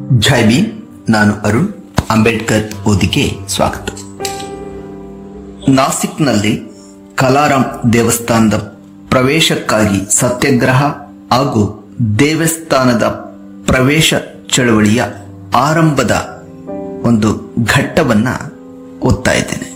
ಜೈ ಭೀಮ್ ನಾನು ಅರುಣ್ ಅಂಬೇಡ್ಕರ್ ಓದಿಗೆ ಸ್ವಾಗತ ನಾಸಿಕ್ನಲ್ಲಿ ಕಲಾರಾಮ್ ದೇವಸ್ಥಾನದ ಪ್ರವೇಶಕ್ಕಾಗಿ ಸತ್ಯಾಗ್ರಹ ಹಾಗೂ ದೇವಸ್ಥಾನದ ಪ್ರವೇಶ ಚಳವಳಿಯ ಆರಂಭದ ಒಂದು ಘಟ್ಟವನ್ನ ಓದ್ತಾ ಇದ್ದೇನೆ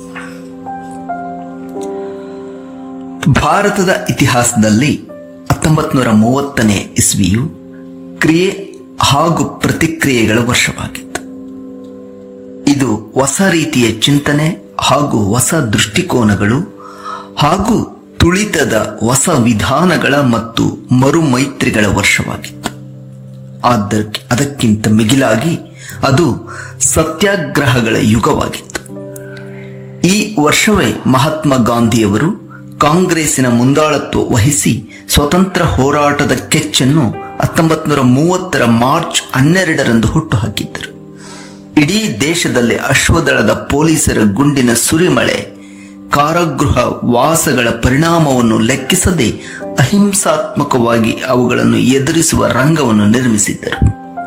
ಭಾರತದ ಇತಿಹಾಸದಲ್ಲಿ ಹತ್ತೊಂಬತ್ತು ನೂರ ಮೂವತ್ತನೇ ಇಸ್ವಿಯು ಕ್ರಿಯೆ ಹಾಗೂ ಪ್ರತಿಕ್ರಿಯೆಗಳ ವರ್ಷವಾಗಿತ್ತು ಇದು ಹೊಸ ರೀತಿಯ ಚಿಂತನೆ ಹಾಗೂ ಹೊಸ ದೃಷ್ಟಿಕೋನಗಳು ಹಾಗೂ ತುಳಿತದ ಹೊಸ ವಿಧಾನಗಳ ಮತ್ತು ಮರುಮೈತ್ರಿಗಳ ವರ್ಷವಾಗಿತ್ತು ಆದ ಅದಕ್ಕಿಂತ ಮಿಗಿಲಾಗಿ ಅದು ಸತ್ಯಾಗ್ರಹಗಳ ಯುಗವಾಗಿತ್ತು ಈ ವರ್ಷವೇ ಮಹಾತ್ಮ ಗಾಂಧಿಯವರು ಕಾಂಗ್ರೆಸ್ಸಿನ ಮುಂದಾಳತ್ವ ವಹಿಸಿ ಸ್ವತಂತ್ರ ಹೋರಾಟದ ಕೆಚ್ಚನ್ನು ಹತ್ತೊಂಬತ್ತು ನೂರ ಮೂವತ್ತರ ಮಾರ್ಚ್ ಹನ್ನೆರಡರಂದು ಹುಟ್ಟುಹಾಕಿದ್ದರು ಇಡೀ ದೇಶದಲ್ಲಿ ಅಶ್ವದಳದ ಪೊಲೀಸರ ಗುಂಡಿನ ಸುರಿಮಳೆ ಕಾರಾಗೃಹ ವಾಸಗಳ ಪರಿಣಾಮವನ್ನು ಲೆಕ್ಕಿಸದೆ ಅಹಿಂಸಾತ್ಮಕವಾಗಿ ಅವುಗಳನ್ನು ಎದುರಿಸುವ ರಂಗವನ್ನು ನಿರ್ಮಿಸಿದ್ದರು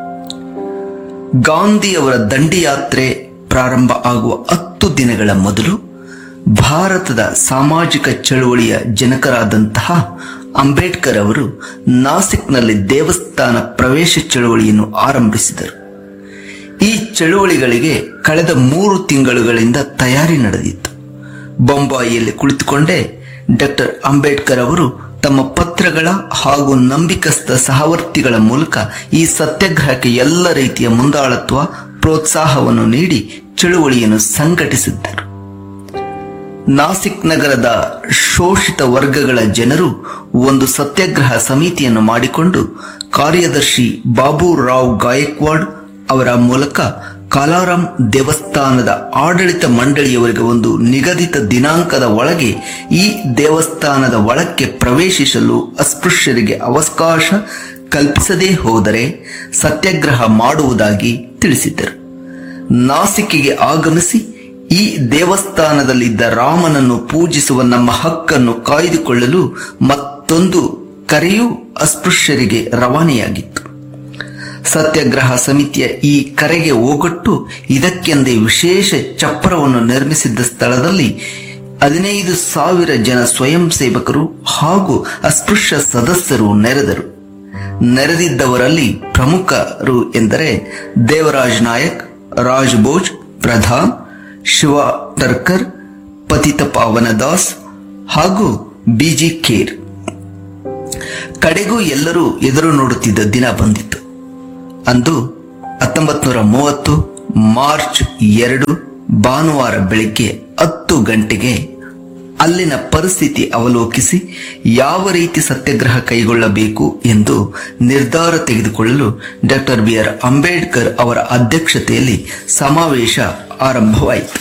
ಗಾಂಧಿಯವರ ದಂಡಿಯಾತ್ರೆ ಪ್ರಾರಂಭ ಆಗುವ ಹತ್ತು ದಿನಗಳ ಮೊದಲು ಭಾರತದ ಸಾಮಾಜಿಕ ಚಳುವಳಿಯ ಜನಕರಾದಂತಹ ಅಂಬೇಡ್ಕರ್ ಅವರು ನಾಸಿಕ್ನಲ್ಲಿ ದೇವಸ್ಥಾನ ಪ್ರವೇಶ ಚಳುವಳಿಯನ್ನು ಆರಂಭಿಸಿದರು ಈ ಚಳುವಳಿಗಳಿಗೆ ಕಳೆದ ಮೂರು ತಿಂಗಳುಗಳಿಂದ ತಯಾರಿ ನಡೆದಿತ್ತು ಬೊಂಬಾಯಿಯಲ್ಲಿ ಕುಳಿತುಕೊಂಡೇ ಡಾಕ್ಟರ್ ಅಂಬೇಡ್ಕರ್ ಅವರು ತಮ್ಮ ಪತ್ರಗಳ ಹಾಗೂ ನಂಬಿಕಸ್ಥ ಸಹವರ್ತಿಗಳ ಮೂಲಕ ಈ ಸತ್ಯಾಗ್ರಹಕ್ಕೆ ಎಲ್ಲ ರೀತಿಯ ಮುಂದಾಳತ್ವ ಪ್ರೋತ್ಸಾಹವನ್ನು ನೀಡಿ ಚಳುವಳಿಯನ್ನು ಸಂಘಟಿಸಿದ್ದರು ನಾಸಿಕ್ ನಗರದ ಶೋಷಿತ ವರ್ಗಗಳ ಜನರು ಒಂದು ಸತ್ಯಾಗ್ರಹ ಸಮಿತಿಯನ್ನು ಮಾಡಿಕೊಂಡು ಕಾರ್ಯದರ್ಶಿ ಬಾಬು ರಾವ್ ಗಾಯಕ್ವಾಡ್ ಅವರ ಮೂಲಕ ಕಾಲಾರಾಮ್ ದೇವಸ್ಥಾನದ ಆಡಳಿತ ಮಂಡಳಿಯವರಿಗೆ ಒಂದು ನಿಗದಿತ ದಿನಾಂಕದ ಒಳಗೆ ಈ ದೇವಸ್ಥಾನದ ಒಳಕ್ಕೆ ಪ್ರವೇಶಿಸಲು ಅಸ್ಪೃಶ್ಯರಿಗೆ ಅವಕಾಶ ಕಲ್ಪಿಸದೇ ಹೋದರೆ ಸತ್ಯಾಗ್ರಹ ಮಾಡುವುದಾಗಿ ತಿಳಿಸಿದ್ದರು ನಾಸಿಕ್ಕಿಗೆ ಆಗಮಿಸಿ ಈ ದೇವಸ್ಥಾನದಲ್ಲಿದ್ದ ರಾಮನನ್ನು ಪೂಜಿಸುವ ನಮ್ಮ ಹಕ್ಕನ್ನು ಕಾಯ್ದುಕೊಳ್ಳಲು ಮತ್ತೊಂದು ಕರೆಯೂ ಅಸ್ಪೃಶ್ಯರಿಗೆ ರವಾನೆಯಾಗಿತ್ತು ಸತ್ಯಾಗ್ರಹ ಸಮಿತಿಯ ಈ ಕರೆಗೆ ಓಗೊಟ್ಟು ಇದಕ್ಕೆಂದೇ ವಿಶೇಷ ಚಪ್ಪರವನ್ನು ನಿರ್ಮಿಸಿದ್ದ ಸ್ಥಳದಲ್ಲಿ ಹದಿನೈದು ಸಾವಿರ ಜನ ಸ್ವಯಂ ಸೇವಕರು ಹಾಗೂ ಅಸ್ಪೃಶ್ಯ ಸದಸ್ಯರು ನೆರೆದರು ನೆರೆದಿದ್ದವರಲ್ಲಿ ಪ್ರಮುಖರು ಎಂದರೆ ದೇವರಾಜ್ ನಾಯಕ್ ರಾಜ್ ಬೋಜ್ ಪ್ರಧಾನ್ ಶಿವ ಟರ್ಕರ್ ಪತಿತ ಪಾವನ ದಾಸ್ ಹಾಗೂ ಬಿಜಿ ಖೇರ್ ಕಡೆಗೂ ಎಲ್ಲರೂ ಎದುರು ನೋಡುತ್ತಿದ್ದ ದಿನ ಬಂದಿತ್ತು ಅಂದು ಹತ್ತೊಂಬತ್ತು ನೂರ ಮೂವತ್ತು ಮಾರ್ಚ್ ಎರಡು ಭಾನುವಾರ ಬೆಳಿಗ್ಗೆ ಹತ್ತು ಗಂಟೆಗೆ ಅಲ್ಲಿನ ಪರಿಸ್ಥಿತಿ ಅವಲೋಕಿಸಿ ಯಾವ ರೀತಿ ಸತ್ಯಾಗ್ರಹ ಕೈಗೊಳ್ಳಬೇಕು ಎಂದು ನಿರ್ಧಾರ ತೆಗೆದುಕೊಳ್ಳಲು ಡಾಕ್ಟರ್ ಬಿ ಆರ್ ಅಂಬೇಡ್ಕರ್ ಅವರ ಅಧ್ಯಕ್ಷತೆಯಲ್ಲಿ ಸಮಾವೇಶ ಆರಂಭವಾಯಿತು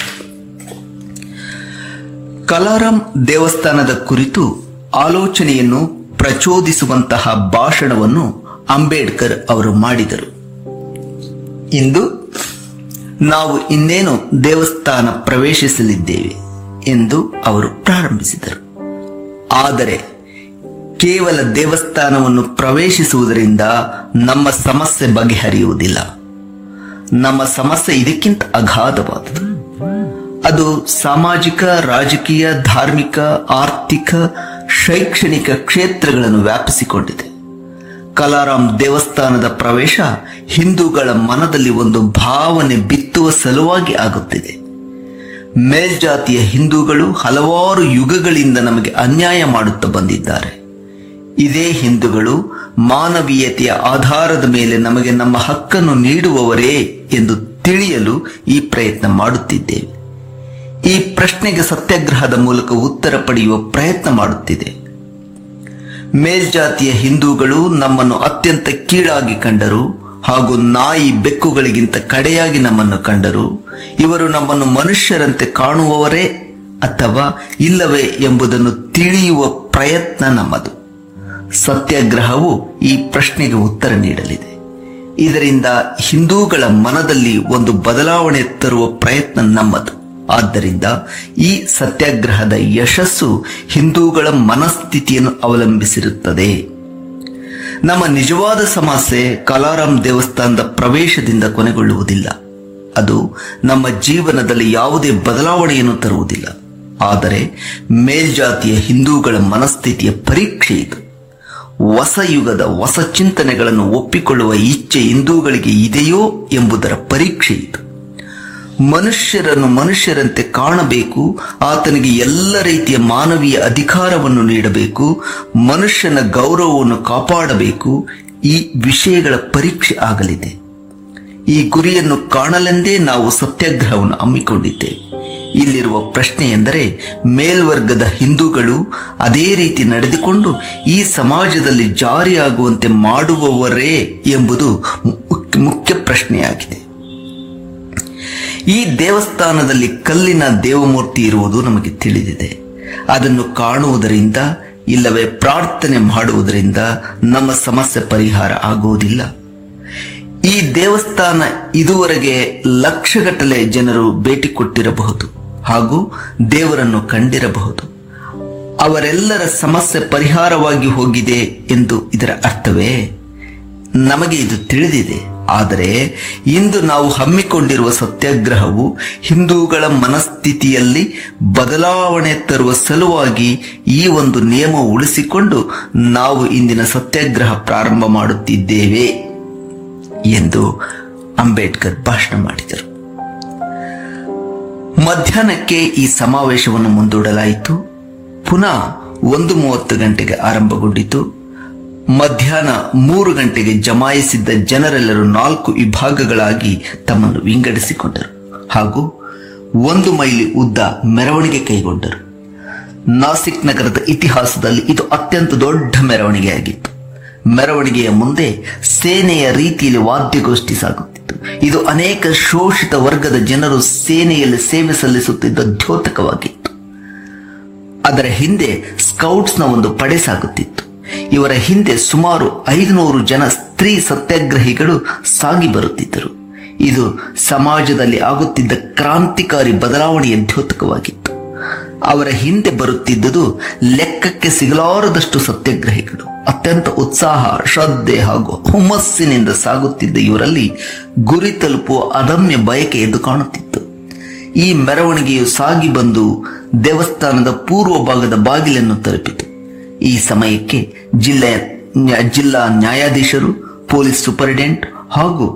ಕಲಾರಾಮ್ ದೇವಸ್ಥಾನದ ಕುರಿತು ಆಲೋಚನೆಯನ್ನು ಪ್ರಚೋದಿಸುವಂತಹ ಭಾಷಣವನ್ನು ಅಂಬೇಡ್ಕರ್ ಅವರು ಮಾಡಿದರು ಇಂದು ನಾವು ಇನ್ನೇನು ದೇವಸ್ಥಾನ ಪ್ರವೇಶಿಸಲಿದ್ದೇವೆ ಎಂದು ಅವರು ಪ್ರಾರಂಭಿಸಿದರು ಆದರೆ ಕೇವಲ ದೇವಸ್ಥಾನವನ್ನು ಪ್ರವೇಶಿಸುವುದರಿಂದ ನಮ್ಮ ಸಮಸ್ಯೆ ಬಗೆಹರಿಯುವುದಿಲ್ಲ ನಮ್ಮ ಸಮಸ್ಯೆ ಇದಕ್ಕಿಂತ ಅಗಾಧವಾದುದು ಅದು ಸಾಮಾಜಿಕ ರಾಜಕೀಯ ಧಾರ್ಮಿಕ ಆರ್ಥಿಕ ಶೈಕ್ಷಣಿಕ ಕ್ಷೇತ್ರಗಳನ್ನು ವ್ಯಾಪಿಸಿಕೊಂಡಿದೆ ಕಲಾರಾಮ್ ದೇವಸ್ಥಾನದ ಪ್ರವೇಶ ಹಿಂದೂಗಳ ಮನದಲ್ಲಿ ಒಂದು ಭಾವನೆ ಬಿತ್ತುವ ಸಲುವಾಗಿ ಆಗುತ್ತಿದೆ ಮೇಲ್ಜಾತಿಯ ಹಿಂದೂಗಳು ಹಲವಾರು ಯುಗಗಳಿಂದ ನಮಗೆ ಅನ್ಯಾಯ ಮಾಡುತ್ತಾ ಬಂದಿದ್ದಾರೆ ಇದೇ ಹಿಂದೂಗಳು ಮಾನವೀಯತೆಯ ಆಧಾರದ ಮೇಲೆ ನಮಗೆ ನಮ್ಮ ಹಕ್ಕನ್ನು ನೀಡುವವರೇ ಎಂದು ತಿಳಿಯಲು ಈ ಪ್ರಯತ್ನ ಮಾಡುತ್ತಿದ್ದೇವೆ ಈ ಪ್ರಶ್ನೆಗೆ ಸತ್ಯಾಗ್ರಹದ ಮೂಲಕ ಉತ್ತರ ಪಡೆಯುವ ಪ್ರಯತ್ನ ಮಾಡುತ್ತಿದೆ ಮೇಲ್ಜಾತಿಯ ಹಿಂದೂಗಳು ನಮ್ಮನ್ನು ಅತ್ಯಂತ ಕೀಳಾಗಿ ಕಂಡರು ಹಾಗೂ ನಾಯಿ ಬೆಕ್ಕುಗಳಿಗಿಂತ ಕಡೆಯಾಗಿ ನಮ್ಮನ್ನು ಕಂಡರು ಇವರು ನಮ್ಮನ್ನು ಮನುಷ್ಯರಂತೆ ಕಾಣುವವರೇ ಅಥವಾ ಇಲ್ಲವೇ ಎಂಬುದನ್ನು ತಿಳಿಯುವ ಪ್ರಯತ್ನ ನಮ್ಮದು ಸತ್ಯಾಗ್ರಹವು ಈ ಪ್ರಶ್ನೆಗೆ ಉತ್ತರ ನೀಡಲಿದೆ ಇದರಿಂದ ಹಿಂದೂಗಳ ಮನದಲ್ಲಿ ಒಂದು ಬದಲಾವಣೆ ತರುವ ಪ್ರಯತ್ನ ನಮ್ಮದು ಆದ್ದರಿಂದ ಈ ಸತ್ಯಾಗ್ರಹದ ಯಶಸ್ಸು ಹಿಂದೂಗಳ ಮನಸ್ಥಿತಿಯನ್ನು ಅವಲಂಬಿಸಿರುತ್ತದೆ ನಮ್ಮ ನಿಜವಾದ ಸಮಸ್ಯೆ ಕಲಾರಾಮ್ ದೇವಸ್ಥಾನದ ಪ್ರವೇಶದಿಂದ ಕೊನೆಗೊಳ್ಳುವುದಿಲ್ಲ ಅದು ನಮ್ಮ ಜೀವನದಲ್ಲಿ ಯಾವುದೇ ಬದಲಾವಣೆಯನ್ನು ತರುವುದಿಲ್ಲ ಆದರೆ ಮೇಲ್ಜಾತಿಯ ಹಿಂದೂಗಳ ಮನಸ್ಥಿತಿಯ ಪರೀಕ್ಷೆ ಇದು ಹೊಸ ಯುಗದ ಹೊಸ ಚಿಂತನೆಗಳನ್ನು ಒಪ್ಪಿಕೊಳ್ಳುವ ಇಚ್ಛೆ ಹಿಂದೂಗಳಿಗೆ ಇದೆಯೋ ಎಂಬುದರ ಪರೀಕ್ಷೆ ಇದು ಮನುಷ್ಯರನ್ನು ಮನುಷ್ಯರಂತೆ ಕಾಣಬೇಕು ಆತನಿಗೆ ಎಲ್ಲ ರೀತಿಯ ಮಾನವೀಯ ಅಧಿಕಾರವನ್ನು ನೀಡಬೇಕು ಮನುಷ್ಯನ ಗೌರವವನ್ನು ಕಾಪಾಡಬೇಕು ಈ ವಿಷಯಗಳ ಪರೀಕ್ಷೆ ಆಗಲಿದೆ ಈ ಗುರಿಯನ್ನು ಕಾಣಲೆಂದೇ ನಾವು ಸತ್ಯಾಗ್ರಹವನ್ನು ಹಮ್ಮಿಕೊಂಡಿದ್ದೇವೆ ಇಲ್ಲಿರುವ ಪ್ರಶ್ನೆ ಎಂದರೆ ಮೇಲ್ವರ್ಗದ ಹಿಂದೂಗಳು ಅದೇ ರೀತಿ ನಡೆದುಕೊಂಡು ಈ ಸಮಾಜದಲ್ಲಿ ಜಾರಿಯಾಗುವಂತೆ ಮಾಡುವವರೇ ಎಂಬುದು ಮುಖ್ಯ- ಮುಖ್ಯ ಪ್ರಶ್ನೆಯಾಗಿದೆ ಈ ದೇವಸ್ಥಾನದಲ್ಲಿ ಕಲ್ಲಿನ ದೇವಮೂರ್ತಿ ಇರುವುದು ನಮಗೆ ತಿಳಿದಿದೆ ಅದನ್ನು ಕಾಣುವುದರಿಂದ ಇಲ್ಲವೇ ಪ್ರಾರ್ಥನೆ ಮಾಡುವುದರಿಂದ ನಮ್ಮ ಸಮಸ್ಯೆ ಪರಿಹಾರ ಆಗುವುದಿಲ್ಲ ಈ ದೇವಸ್ಥಾನ ಇದುವರೆಗೆ ಲಕ್ಷಗಟ್ಟಲೆ ಜನರು ಭೇಟಿ ಕೊಟ್ಟಿರಬಹುದು ಹಾಗೂ ದೇವರನ್ನು ಕಂಡಿರಬಹುದು ಅವರೆಲ್ಲರ ಸಮಸ್ಯೆ ಪರಿಹಾರವಾಗಿ ಹೋಗಿದೆ ಎಂದು ಇದರ ಅರ್ಥವೇ ನಮಗೆ ಇದು ತಿಳಿದಿದೆ ಆದರೆ ಇಂದು ನಾವು ಹಮ್ಮಿಕೊಂಡಿರುವ ಸತ್ಯಾಗ್ರಹವು ಹಿಂದೂಗಳ ಮನಸ್ಥಿತಿಯಲ್ಲಿ ಬದಲಾವಣೆ ತರುವ ಸಲುವಾಗಿ ಈ ಒಂದು ನಿಯಮ ಉಳಿಸಿಕೊಂಡು ನಾವು ಇಂದಿನ ಸತ್ಯಾಗ್ರಹ ಪ್ರಾರಂಭ ಮಾಡುತ್ತಿದ್ದೇವೆ ಎಂದು ಅಂಬೇಡ್ಕರ್ ಭಾಷಣ ಮಾಡಿದರು ಮಧ್ಯಾಹ್ನಕ್ಕೆ ಈ ಸಮಾವೇಶವನ್ನು ಮುಂದೂಡಲಾಯಿತು ಪುನಃ ಒಂದು ಮೂವತ್ತು ಗಂಟೆಗೆ ಆರಂಭಗೊಂಡಿತು ಮಧ್ಯಾಹ್ನ ಮೂರು ಗಂಟೆಗೆ ಜಮಾಯಿಸಿದ್ದ ಜನರೆಲ್ಲರೂ ನಾಲ್ಕು ವಿಭಾಗಗಳಾಗಿ ತಮ್ಮನ್ನು ವಿಂಗಡಿಸಿಕೊಂಡರು ಹಾಗೂ ಒಂದು ಮೈಲಿ ಉದ್ದ ಮೆರವಣಿಗೆ ಕೈಗೊಂಡರು ನಾಸಿಕ್ ನಗರದ ಇತಿಹಾಸದಲ್ಲಿ ಇದು ಅತ್ಯಂತ ದೊಡ್ಡ ಮೆರವಣಿಗೆಯಾಗಿತ್ತು ಮೆರವಣಿಗೆಯ ಮುಂದೆ ಸೇನೆಯ ರೀತಿಯಲ್ಲಿ ವಾದ್ಯಗೋಷ್ಠಿ ಸಾಗುತ್ತಿತ್ತು ಇದು ಅನೇಕ ಶೋಷಿತ ವರ್ಗದ ಜನರು ಸೇನೆಯಲ್ಲಿ ಸೇವೆ ಸಲ್ಲಿಸುತ್ತಿದ್ದ ದ್ಯೋತಕವಾಗಿತ್ತು ಅದರ ಹಿಂದೆ ಸ್ಕೌಟ್ಸ್ನ ಒಂದು ಪಡೆ ಸಾಗುತ್ತಿತ್ತು ಇವರ ಹಿಂದೆ ಸುಮಾರು ಐದುನೂರು ಜನ ಸ್ತ್ರೀ ಸತ್ಯಾಗ್ರಹಿಗಳು ಸಾಗಿ ಬರುತ್ತಿದ್ದರು ಇದು ಸಮಾಜದಲ್ಲಿ ಆಗುತ್ತಿದ್ದ ಕ್ರಾಂತಿಕಾರಿ ಬದಲಾವಣೆಯ ದ್ಯೋತಕವಾಗಿತ್ತು ಅವರ ಹಿಂದೆ ಬರುತ್ತಿದ್ದುದು ಲೆಕ್ಕಕ್ಕೆ ಸಿಗಲಾರದಷ್ಟು ಸತ್ಯಾಗ್ರಹಿಗಳು ಅತ್ಯಂತ ಉತ್ಸಾಹ ಶ್ರದ್ಧೆ ಹಾಗೂ ಹುಮ್ಮಸ್ಸಿನಿಂದ ಸಾಗುತ್ತಿದ್ದ ಇವರಲ್ಲಿ ಗುರಿ ತಲುಪುವ ಅದಮ್ಯ ಬಯಕೆ ಎದ್ದು ಕಾಣುತ್ತಿತ್ತು ಈ ಮೆರವಣಿಗೆಯು ಸಾಗಿ ಬಂದು ದೇವಸ್ಥಾನದ ಪೂರ್ವ ಭಾಗದ ಬಾಗಿಲನ್ನು ತಲುಪಿತು ಈ ಸಮಯಕ್ಕೆ ಜಿಲ್ಲೆಯ ನ್ಯಾ- ಜಿಲ್ಲಾ ನ್ಯಾಯಾಧೀಶರು ಪೊಲೀಸ್ ಸೂಪರಿಂಟೆಂಡೆಂಟ್ ಹಾಗೂ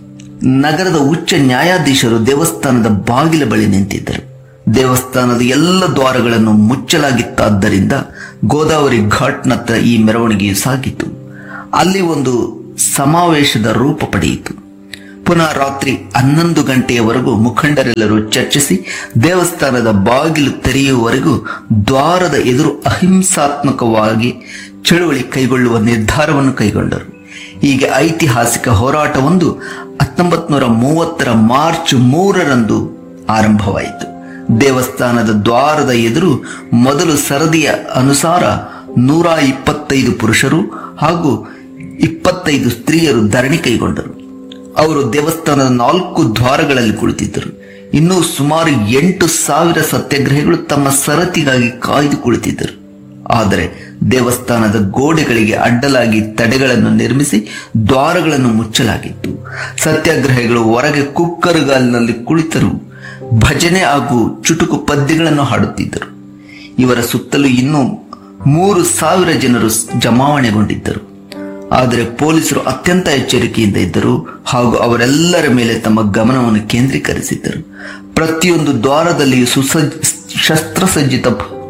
ನಗರದ ಉಚ್ಚ ನ್ಯಾಯಾಧೀಶರು ದೇವಸ್ಥಾನದ ಬಾಗಿಲ ಬಳಿ ನಿಂತಿದ್ದರು ದೇವಸ್ಥಾನದ ಎಲ್ಲ ದ್ವಾರಗಳನ್ನು ಮುಚ್ಚಲಾಗಿತ್ತಾದ್ದರಿಂದ ಗೋದಾವರಿ ಘಾಟ್ನತ್ತ ಈ ಮೆರವಣಿಗೆಯು ಸಾಗಿತು ಅಲ್ಲಿ ಒಂದು ಸಮಾವೇಶದ ರೂಪ ಪಡೆಯಿತು ಪುನಃ ರಾತ್ರಿ ಹನ್ನೊಂದು ಗಂಟೆಯವರೆಗೂ ಮುಖಂಡರೆಲ್ಲರೂ ಚರ್ಚಿಸಿ ದೇವಸ್ಥಾನದ ಬಾಗಿಲು ತೆರೆಯುವವರೆಗೂ ದ್ವಾರದ ಎದುರು ಅಹಿಂಸಾತ್ಮಕವಾಗಿ ಚಳುವಳಿ ಕೈಗೊಳ್ಳುವ ನಿರ್ಧಾರವನ್ನು ಕೈಗೊಂಡರು ಹೀಗೆ ಐತಿಹಾಸಿಕ ಹೋರಾಟವೊಂದು ಹತ್ತೊಂಬತ್ ನೂರ ಮೂವತ್ತರ ಮಾರ್ಚ್ ಮೂರರಂದು ಆರಂಭವಾಯಿತು ದೇವಸ್ಥಾನದ ದ್ವಾರದ ಎದುರು ಮೊದಲು ಸರದಿಯ ಅನುಸಾರ ನೂರ ಇಪ್ಪತ್ತೈದು ಪುರುಷರು ಹಾಗೂ ಇಪ್ಪತ್ತೈದು ಸ್ತ್ರೀಯರು ಧರಣಿ ಕೈಗೊಂಡರು ಅವರು ದೇವಸ್ಥಾನದ ನಾಲ್ಕು ದ್ವಾರಗಳಲ್ಲಿ ಕುಳಿತಿದ್ದರು ಇನ್ನೂ ಸುಮಾರು ಎಂಟು ಸಾವಿರ ಸತ್ಯಾಗ್ರಹಿಗಳು ತಮ್ಮ ಸರತಿಗಾಗಿ ಕಾಯ್ದು ಕುಳಿತಿದ್ದರು ಆದರೆ ದೇವಸ್ಥಾನದ ಗೋಡೆಗಳಿಗೆ ಅಡ್ಡಲಾಗಿ ತಡೆಗಳನ್ನು ನಿರ್ಮಿಸಿ ದ್ವಾರಗಳನ್ನು ಮುಚ್ಚಲಾಗಿತ್ತು ಸತ್ಯಾಗ್ರಹಿಗಳು ಹೊರಗೆ ಕುಕ್ಕರುಗಾಲಿನಲ್ಲಿ ಕುಳಿತರು ಭಜನೆ ಹಾಗೂ ಚುಟುಕು ಪದ್ಯಗಳನ್ನು ಹಾಡುತ್ತಿದ್ದರು ಇವರ ಸುತ್ತಲೂ ಇನ್ನೂ ಮೂರು ಸಾವಿರ ಜನರು ಜಮಾವಣೆಗೊಂಡಿದ್ದರು ಆದರೆ ಪೊಲೀಸರು ಅತ್ಯಂತ ಎಚ್ಚರಿಕೆಯಿಂದ ಇದ್ದರು ಹಾಗೂ ಅವರೆಲ್ಲರ ಮೇಲೆ ತಮ್ಮ ಗಮನವನ್ನು ಕೇಂದ್ರೀಕರಿಸಿದ್ದರು ಪ್ರತಿಯೊಂದು ದ್ವಾರದಲ್ಲಿಯೂ ಸುಸಜ್ಜ ಶಸ್ತ್ರಸಜ್ಜಿತ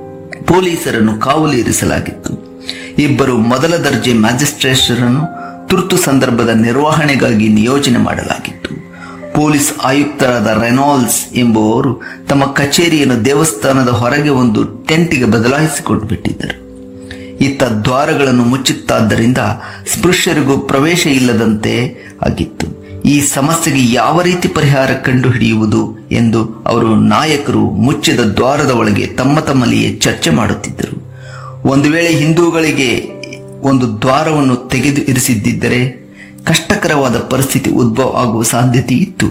ಪೊಲೀಸರನ್ನು ಕಾವಲು ಇರಿಸಲಾಗಿತ್ತು ಇಬ್ಬರು ಮೊದಲ ದರ್ಜೆ ಮ್ಯಾಜಿಸ್ಟ್ರೇಟರನ್ನು ತುರ್ತು ಸಂದರ್ಭದ ನಿರ್ವಹಣೆಗಾಗಿ ನಿಯೋಜನೆ ಮಾಡಲಾಗಿತ್ತು ಪೊಲೀಸ್ ಆಯುಕ್ತರಾದ ರೆನಾಲ್ಡ್ಸ್ ಎಂಬುವವರು ತಮ್ಮ ಕಚೇರಿಯನ್ನು ದೇವಸ್ಥಾನದ ಹೊರಗೆ ಒಂದು ಟೆಂಟಿಗೆ ಬದಲಾಯಿಸಿಕೊಂಡು ಬಿಟ್ಟಿದ್ದರು ಇತ್ತ ದ್ವಾರಗಳನ್ನು ಮುಚ್ಚುತ್ತಾದ್ದರಿಂದ ಸ್ಪೃಶ್ಯರಿಗೂ ಪ್ರವೇಶ ಇಲ್ಲದಂತೆ ಆಗಿತ್ತು ಈ ಸಮಸ್ಯೆಗೆ ಯಾವ ರೀತಿ ಪರಿಹಾರ ಕಂಡುಹಿಡಿಯುವುದು ಎಂದು ಅವರು ನಾಯಕರು ಮುಚ್ಚಿದ ದ್ವಾರದ ಒಳಗೆ ತಮ್ಮ ತಮ್ಮಲ್ಲಿಯೇ ಚರ್ಚೆ ಮಾಡುತ್ತಿದ್ದರು ಒಂದು ವೇಳೆ ಹಿಂದೂಗಳಿಗೆ ಒಂದು ದ್ವಾರವನ್ನು ತೆಗೆದು ಇರಿಸಿದ್ದಿದ್ದರೆ ಕಷ್ಟಕರವಾದ ಪರಿಸ್ಥಿತಿ ಉದ್ಭವ ಆಗುವ ಸಾಧ್ಯತೆ ಇತ್ತು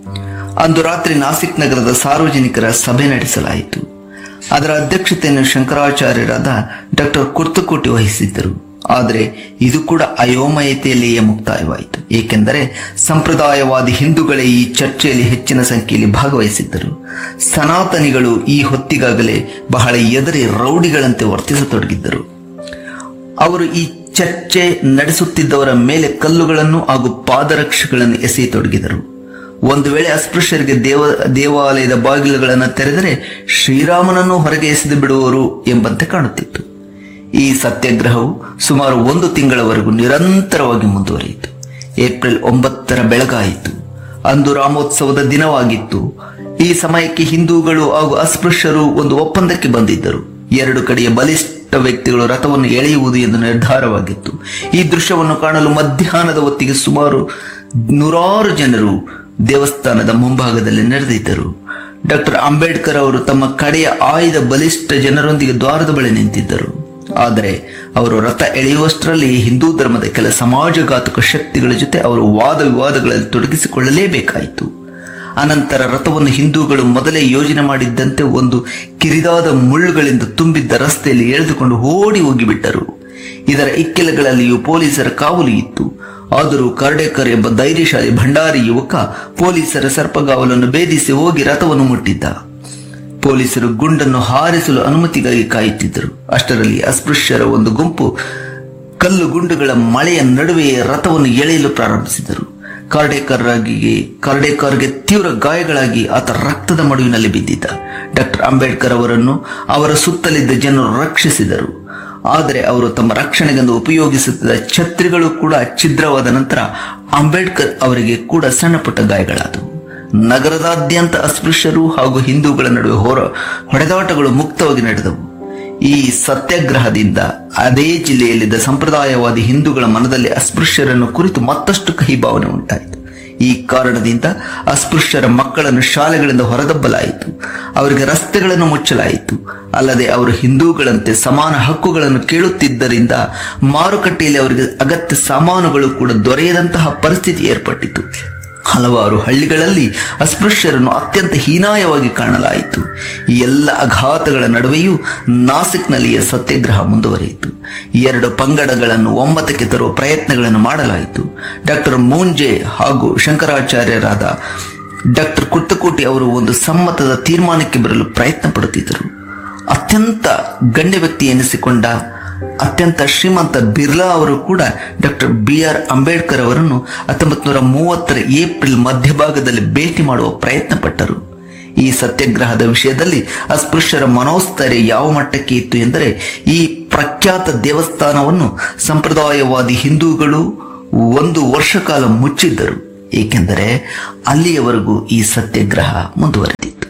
ಅಂದು ರಾತ್ರಿ ನಾಸಿಕ್ ನಗರದ ಸಾರ್ವಜನಿಕರ ಸಭೆ ನಡೆಸಲಾಯಿತು ಅದರ ಅಧ್ಯಕ್ಷತೆಯನ್ನು ಶಂಕರಾಚಾರ್ಯರಾದ ಡಾಕ್ಟರ್ ಕುರ್ತಕೋಟಿ ವಹಿಸಿದ್ದರು ಆದರೆ ಇದು ಕೂಡ ಅಯೋಮಯತೆಯಲ್ಲಿಯೇ ಮುಕ್ತಾಯವಾಯಿತು ಏಕೆಂದರೆ ಸಂಪ್ರದಾಯವಾದಿ ಹಿಂದೂಗಳೇ ಈ ಚರ್ಚೆಯಲ್ಲಿ ಹೆಚ್ಚಿನ ಸಂಖ್ಯೆಯಲ್ಲಿ ಭಾಗವಹಿಸಿದ್ದರು ಸನಾತನಿಗಳು ಈ ಹೊತ್ತಿಗಾಗಲೇ ಬಹಳ ಎದರಿ ರೌಡಿಗಳಂತೆ ವರ್ತಿಸತೊಡಗಿದ್ದರು ಅವರು ಈ ಚರ್ಚೆ ನಡೆಸುತ್ತಿದ್ದವರ ಮೇಲೆ ಕಲ್ಲುಗಳನ್ನು ಹಾಗೂ ಪಾದರಕ್ಷೆಗಳನ್ನು ಎಸೆಯತೊಡಗಿದರು ಒಂದು ವೇಳೆ ಅಸ್ಪೃಶ್ಯರಿಗೆ ದೇವ ದೇವಾಲಯದ ಬಾಗಿಲುಗಳನ್ನು ತೆರೆದರೆ ಶ್ರೀರಾಮನನ್ನು ಹೊರಗೆ ಎಸೆದು ಬಿಡುವರು ಎಂಬಂತೆ ಕಾಣುತ್ತಿತ್ತು ಈ ಸತ್ಯಾಗ್ರಹವು ಸುಮಾರು ಒಂದು ತಿಂಗಳವರೆಗೂ ನಿರಂತರವಾಗಿ ಮುಂದುವರಿಯಿತು ಏಪ್ರಿಲ್ ಒಂಬತ್ತರ ಬೆಳಗಾಯಿತು ಅಂದು ರಾಮೋತ್ಸವದ ದಿನವಾಗಿತ್ತು ಈ ಸಮಯಕ್ಕೆ ಹಿಂದೂಗಳು ಹಾಗೂ ಅಸ್ಪೃಶ್ಯರು ಒಂದು ಒಪ್ಪಂದಕ್ಕೆ ಬಂದಿದ್ದರು ಎರಡು ಕಡೆಯ ಬಲಿಷ್ಠ ವ್ಯಕ್ತಿಗಳು ರಥವನ್ನು ಎಳೆಯುವುದು ಎಂದು ನಿರ್ಧಾರವಾಗಿತ್ತು ಈ ದೃಶ್ಯವನ್ನು ಕಾಣಲು ಮಧ್ಯಾಹ್ನದ ಹೊತ್ತಿಗೆ ಸುಮಾರು ನೂರಾರು ಜನರು ದೇವಸ್ಥಾನದ ಮುಂಭಾಗದಲ್ಲಿ ನೆರೆದಿದ್ದರು ಡಾಕ್ಟರ್ ಅಂಬೇಡ್ಕರ್ ಅವರು ತಮ್ಮ ಕಡೆಯ ಆಯ್ದ ಬಲಿಷ್ಠ ಜನರೊಂದಿಗೆ ದ್ವಾರದ ಬಳಿ ನಿಂತಿದ್ದರು ಆದರೆ ಅವರು ರಥ ಎಳೆಯುವಷ್ಟರಲ್ಲಿ ಹಿಂದೂ ಧರ್ಮದ ಕೆಲ ಸಮಾಜಘಾತಕ ಶಕ್ತಿಗಳ ಜೊತೆ ಅವರು ವಾದ ವಿವಾದಗಳಲ್ಲಿ ತೊಡಗಿಸಿಕೊಳ್ಳಲೇಬೇಕಾಯಿತು ಅನಂತರ ರಥವನ್ನು ಹಿಂದೂಗಳು ಮೊದಲೇ ಯೋಜನೆ ಮಾಡಿದ್ದಂತೆ ಒಂದು ಕಿರಿದಾದ ಮುಳ್ಳುಗಳಿಂದ ತುಂಬಿದ್ದ ರಸ್ತೆಯಲ್ಲಿ ಎಳೆದುಕೊಂಡು ಓಡಿ ಹೋಗಿಬಿಟ್ಟರು ಇದರ ಇಕ್ಕೆಲಗಳಲ್ಲಿಯೂ ಪೊಲೀಸರ ಕಾವಲು ಇತ್ತು ಆದರೂ ಕರ್ಡೇಕರ್ ಎಂಬ ಧೈರ್ಯಶಾಲಿ ಭಂಡಾರಿ ಯುವಕ ಪೊಲೀಸರ ಸರ್ಪಗಾವಲನ್ನು ಭೇದಿಸಿ ಹೋಗಿ ರಥವನ್ನು ಮುಟ್ಟಿದ್ದ ಪೊಲೀಸರು ಗುಂಡನ್ನು ಹಾರಿಸಲು ಅನುಮತಿಗಾಗಿ ಕಾಯುತ್ತಿದ್ದರು ಅಷ್ಟರಲ್ಲಿ ಅಸ್ಪೃಶ್ಯರ ಒಂದು ಗುಂಪು ಕಲ್ಲು ಗುಂಡುಗಳ ಮಳೆಯ ನಡುವೆಯೇ ರಥವನ್ನು ಎಳೆಯಲು ಪ್ರಾರಂಭಿಸಿದರು ಕಾರ್ಡೇಕರ್ಗೆ ಕಾರ್ಡೇಕರ್ಗೆ ತೀವ್ರ ಗಾಯಗಳಾಗಿ ಆತ ರಕ್ತದ ಮಡುವಿನಲ್ಲಿ ಬಿದ್ದಿದ್ದ ಡಾಕ್ಟರ್ ಅಂಬೇಡ್ಕರ್ ಅವರನ್ನು ಅವರ ಸುತ್ತಲಿದ್ದ ಜನರು ರಕ್ಷಿಸಿದರು ಆದರೆ ಅವರು ತಮ್ಮ ರಕ್ಷಣೆಗೆಂದು ಉಪಯೋಗಿಸುತ್ತಿದ್ದ ಛತ್ರಿಗಳು ಕೂಡ ಛಿದ್ರವಾದ ನಂತರ ಅಂಬೇಡ್ಕರ್ ಅವರಿಗೆ ಕೂಡ ಸಣ್ಣ ಪುಟ್ಟ ಗಾಯಗಳಾದವು ನಗರದಾದ್ಯಂತ ಅಸ್ಪೃಶ್ಯರು ಹಾಗೂ ಹಿಂದೂಗಳ ನಡುವೆ ಹೋರ ಹೊಡೆದಾಟಗಳು ಮುಕ್ತವಾಗಿ ನಡೆದವು ಈ ಸತ್ಯಾಗ್ರಹದಿಂದ ಅದೇ ಜಿಲ್ಲೆಯಲ್ಲಿದ್ದ ಸಂಪ್ರದಾಯವಾದಿ ಹಿಂದೂಗಳ ಮನದಲ್ಲಿ ಅಸ್ಪೃಶ್ಯರನ್ನು ಕುರಿತು ಮತ್ತಷ್ಟು ಕಹಿ ಭಾವನೆ ಉಂಟಾಯಿತು ಈ ಕಾರಣದಿಂದ ಅಸ್ಪೃಶ್ಯರ ಮಕ್ಕಳನ್ನು ಶಾಲೆಗಳಿಂದ ಹೊರದಬ್ಬಲಾಯಿತು ಅವರಿಗೆ ರಸ್ತೆಗಳನ್ನು ಮುಚ್ಚಲಾಯಿತು ಅಲ್ಲದೆ ಅವರು ಹಿಂದೂಗಳಂತೆ ಸಮಾನ ಹಕ್ಕುಗಳನ್ನು ಕೇಳುತ್ತಿದ್ದರಿಂದ ಮಾರುಕಟ್ಟೆಯಲ್ಲಿ ಅವರಿಗೆ ಅಗತ್ಯ ಸಾಮಾನುಗಳು ಕೂಡ ದೊರೆಯದಂತಹ ಪರಿಸ್ಥಿತಿ ಏರ್ಪಟ್ಟಿತು ಹಲವಾರು ಹಳ್ಳಿಗಳಲ್ಲಿ ಅಸ್ಪೃಶ್ಯರನ್ನು ಅತ್ಯಂತ ಹೀನಾಯವಾಗಿ ಕಾಣಲಾಯಿತು ಈ ಎಲ್ಲ ಅಘಾತಗಳ ನಡುವೆಯೂ ನಾಸಿಕ್ನಲ್ಲಿಯ ಸತ್ಯಾಗ್ರಹ ಮುಂದುವರಿಯಿತು ಎರಡು ಪಂಗಡಗಳನ್ನು ಒಮ್ಮತಕ್ಕೆ ತರುವ ಪ್ರಯತ್ನಗಳನ್ನು ಮಾಡಲಾಯಿತು ಡಾಕ್ಟರ್ ಮೂಂಜೆ ಹಾಗೂ ಶಂಕರಾಚಾರ್ಯರಾದ ಡಾಕ್ಟರ್ ಕುರ್ತಕೋಟಿ ಅವರು ಒಂದು ಸಮ್ಮತದ ತೀರ್ಮಾನಕ್ಕೆ ಬರಲು ಪ್ರಯತ್ನ ಪಡುತ್ತಿದ್ದರು ಅತ್ಯಂತ ಗಣ್ಯ ವ್ಯಕ್ತಿ ಎನಿಸಿಕೊಂಡ ಅತ್ಯಂತ ಶ್ರೀಮಂತ ಬಿರ್ಲಾ ಅವರು ಕೂಡ ಡಾಕ್ಟರ್ ಬಿ ಆರ್ ಅಂಬೇಡ್ಕರ್ ಅವರನ್ನು ಹತ್ತೊಂಬತ್ತು ನೂರ ಮೂವತ್ತರ ಏಪ್ರಿಲ್ ಮಧ್ಯಭಾಗದಲ್ಲಿ ಭೇಟಿ ಮಾಡುವ ಪ್ರಯತ್ನ ಪಟ್ಟರು ಈ ಸತ್ಯಾಗ್ರಹದ ವಿಷಯದಲ್ಲಿ ಅಸ್ಪೃಶ್ಯರ ಮನೋಸ್ಥೈರ್ಯ ಯಾವ ಮಟ್ಟಕ್ಕೆ ಇತ್ತು ಎಂದರೆ ಈ ಪ್ರಖ್ಯಾತ ದೇವಸ್ಥಾನವನ್ನು ಸಂಪ್ರದಾಯವಾದಿ ಹಿಂದೂಗಳು ಒಂದು ವರ್ಷ ಕಾಲ ಮುಚ್ಚಿದ್ದರು ಏಕೆಂದರೆ ಅಲ್ಲಿಯವರೆಗೂ ಈ ಸತ್ಯಾಗ್ರಹ ಮುಂದುವರೆದಿತ್ತು